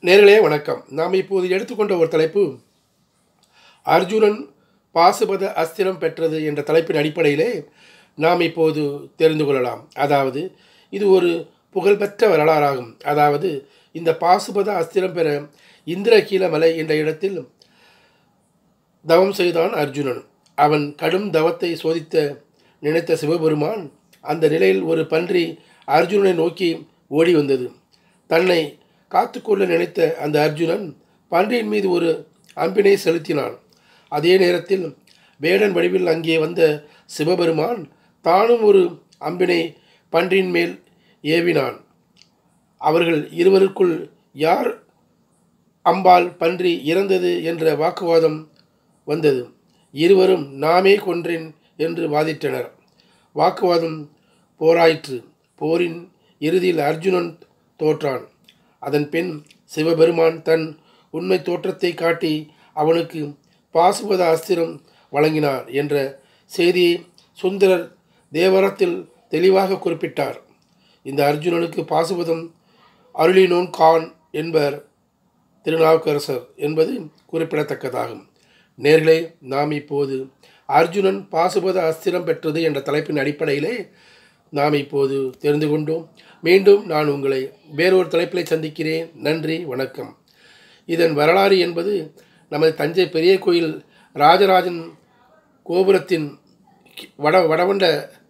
நேர்களே வணக்கம் நாம் இப்போது எடுத்துக்கொண்ட ஒரு தலைப்பு அர்ஜுனன் பாசுபத அஸ்திரம் பெற்றது என்ற தலைப்பின் அடிப்படையிலே நாம் இப்போது தெரிந்து கொள்ளலாம் அதாவது இது ஒரு புகழ்பெற்ற வரலாறாகும் அதாவது இந்த பாசுபத அஸ்திரம் பெற இந்திரகீலமலை என்ற இடத்தில் தவம் செய்தான் அர்ஜுனன் அவன் கடும் தவத்தை சோதித்த நினைத்த சிவபெருமான் அந்த நிலையில் ஒரு பன்றி அர்ஜுனனை நோக்கி ஓடி வந்தது தன்னை காத்துக்கொள்ள நினைத்த அந்த அர்ஜுனன் பன்றியின் மீது ஒரு அம்பினை செலுத்தினான் அதே நேரத்தில் வேடன் வடிவில் அங்கே வந்த சிவபெருமான் தானும் ஒரு அம்பினை பன்றியின் மேல் ஏவினான் அவர்கள் இருவருக்குள் யார் அம்பால் பன்றி இறந்தது என்ற வாக்குவாதம் வந்தது இருவரும் நாமே கொன்றேன் என்று வாதிட்டனர் வாக்குவாதம் போராயிற்று போரின் இறுதியில் அர்ஜுனன் தோற்றான் அதன் பின் சிவபெருமான் தன் உண்மை தோற்றத்தை காட்டி அவனுக்கு பாசுபத அஸ்திரம் வழங்கினார் என்ற செய்தியை சுந்தரர் தேவரத்தில் தெளிவாக குறிப்பிட்டார் இந்த அர்ஜுனனுக்கு பாசுபதம் அருளினோன் கான் என்பர் திருநாவுக்கரசர் என்பது குறிப்பிடத்தக்கதாகும் நேர்களே நாம் இப்போது அர்ஜுனன் பாசுபத அஸ்திரம் பெற்றது என்ற தலைப்பின் அடிப்படையிலே நாம் இப்போது தெரிந்து கொண்டோம் மீண்டும் நான் உங்களை வேறொரு தலைப்பிலை சந்திக்கிறேன் நன்றி வணக்கம் இதன் வரலாறு என்பது நமது தஞ்சை பெரிய கோயில் ராஜராஜன் கோபுரத்தின் வட வடவண்ட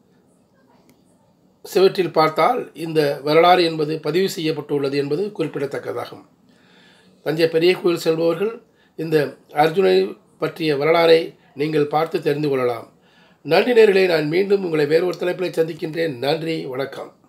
சிவற்றில் பார்த்தால் இந்த வரலாறு என்பது பதிவு செய்யப்பட்டுள்ளது என்பது குறிப்பிடத்தக்கதாகும் தஞ்சை பெரிய கோயில் செல்பவர்கள் இந்த அர்ஜுனை பற்றிய வரலாறை நீங்கள் பார்த்து தெரிந்து கொள்ளலாம் நன்றி நேர்களே நான் மீண்டும் உங்களை வேறொரு தலைப்பில் சந்திக்கின்றேன் நன்றி வணக்கம்